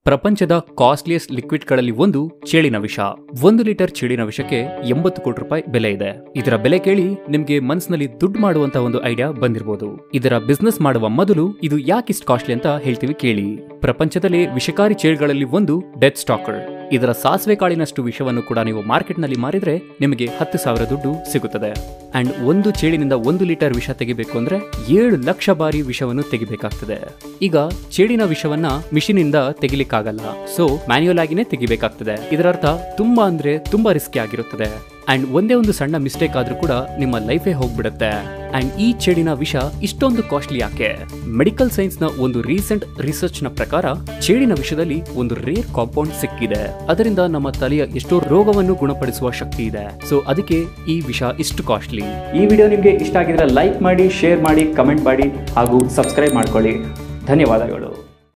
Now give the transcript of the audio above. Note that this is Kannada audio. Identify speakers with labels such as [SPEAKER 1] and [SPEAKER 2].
[SPEAKER 1] ಪ್ರಪಂಚದ ಕಾಸ್ಟ್ಲಿಯಸ್ಟ್ ಲಿಕ್ವಿಡ್ಗಳಲ್ಲಿ ಒಂದು ಚೇಳಿನ ವಿಷ ಒಂದು ಲೀಟರ್ ಚೇಳಿನ ವಿಷಕ್ಕೆ ಎಂಬತ್ತು ಕೋಟಿ ರೂಪಾಯಿ ಬೆಲೆ ಇದೆ ಇದರ ಬೆಲೆ ಕೇಳಿ ನಿಮ್ಗೆ ಮನಸ್ಸಿನಲ್ಲಿ ದುಡ್ಡು ಮಾಡುವಂತ ಒಂದು ಐಡಿಯಾ ಬಂದಿರಬಹುದು ಇದರ ಬಿಸ್ನೆಸ್ ಮಾಡುವ ಮೊದಲು ಇದು ಯಾಕಿಷ್ಟು ಕಾಸ್ಟ್ಲಿ ಅಂತ ಹೇಳ್ತೀವಿ ಕೇಳಿ ಪ್ರಪಂಚದಲ್ಲಿ ವಿಷಕಾರಿ ಚೇಳುಗಳಲ್ಲಿ ಒಂದು ಡೆತ್ ಸ್ಟಾಕರ್ ಇದರ ಸಾಸಿವೆ ಕಾಳಿನಷ್ಟು ವಿಷವನ್ನು ಕೂಡ ನೀವು ಮಾರ್ಕೆಟ್ನಲ್ಲಿ ಮಾರಿದ್ರೆ ನಿಮಗೆ ಹತ್ತು ಸಾವಿರ ದುಡ್ಡು ಸಿಗುತ್ತದೆ ಅಂಡ್ ಒಂದು ಚೇಳಿನಿಂದ ಒಂದು ಲೀಟರ್ ವಿಷ ತೆಗಿಬೇಕು ಅಂದ್ರೆ ಏಳು ಲಕ್ಷ ಬಾರಿ ವಿಷವನ್ನು ತೆಗಿಬೇಕಾಗ್ತದೆ ಈಗ ಚೇಳಿನ ವಿಷವನ್ನ ಮಿಷಿನಿಂದ ತೆಗಿಲಿಕ್ಕಾಗಲ್ಲ ಸೊ ಮ್ಯಾನ್ಯುಯಲ್ ಆಗಿನೇ ತೆಗಿಬೇಕಾಗ್ತದೆ ಇದರರ್ಥ ತುಂಬಾ ಅಂದ್ರೆ ತುಂಬಾ ರಿಸ್ಕಿ ಆಗಿರುತ್ತದೆ ಅಂಡ್ ಒಂದೇ ಒಂದು ಸಣ್ಣ ಮಿಸ್ಟೇಕ್ ಆದ್ರೂ ಕೂಡ ನಿಮ್ಮ ಲೈಫೇ ಹೋಗ್ಬಿಡುತ್ತೆ ಅಂಡ್ ಈ ಚೇಳಿನ ವಿಷ ಇಷ್ಟೊಂದು ಕಾಸ್ಟ್ಲಿ ಯಾಕೆ ಮೆಡಿಕಲ್ ಸೈನ್ಸ್ ನ ಒಂದು ರೀಸೆಂಟ್ ರಿಸರ್ಚ್ ನ ಪ್ರಕಾರ ಚೇಳಿನ ವಿಷದಲ್ಲಿ ಒಂದು ರೇರ್ ಕಾಂಪೌಂಡ್ ಸಿಕ್ಕಿದೆ ಅದರಿಂದ ನಮ್ಮ ತಲೆಯ ಎಷ್ಟೋ ರೋಗವನ್ನು ಗುಣಪಡಿಸುವ ಶಕ್ತಿ ಇದೆ ಸೊ ಅದಕ್ಕೆ ಈ ವಿಷ ಇಷ್ಟು ಕಾಸ್ಟ್ಲಿ ಈ ವಿಡಿಯೋ ನಿಮಗೆ ಇಷ್ಟ ಆಗಿದ್ರೆ ಲೈಕ್ ಮಾಡಿ ಶೇರ್ ಮಾಡಿ ಕಮೆಂಟ್ ಮಾಡಿ ಹಾಗೂ ಸಬ್ಸ್ಕ್ರೈಬ್ ಮಾಡ್ಕೊಳ್ಳಿ ಧನ್ಯವಾದಗಳು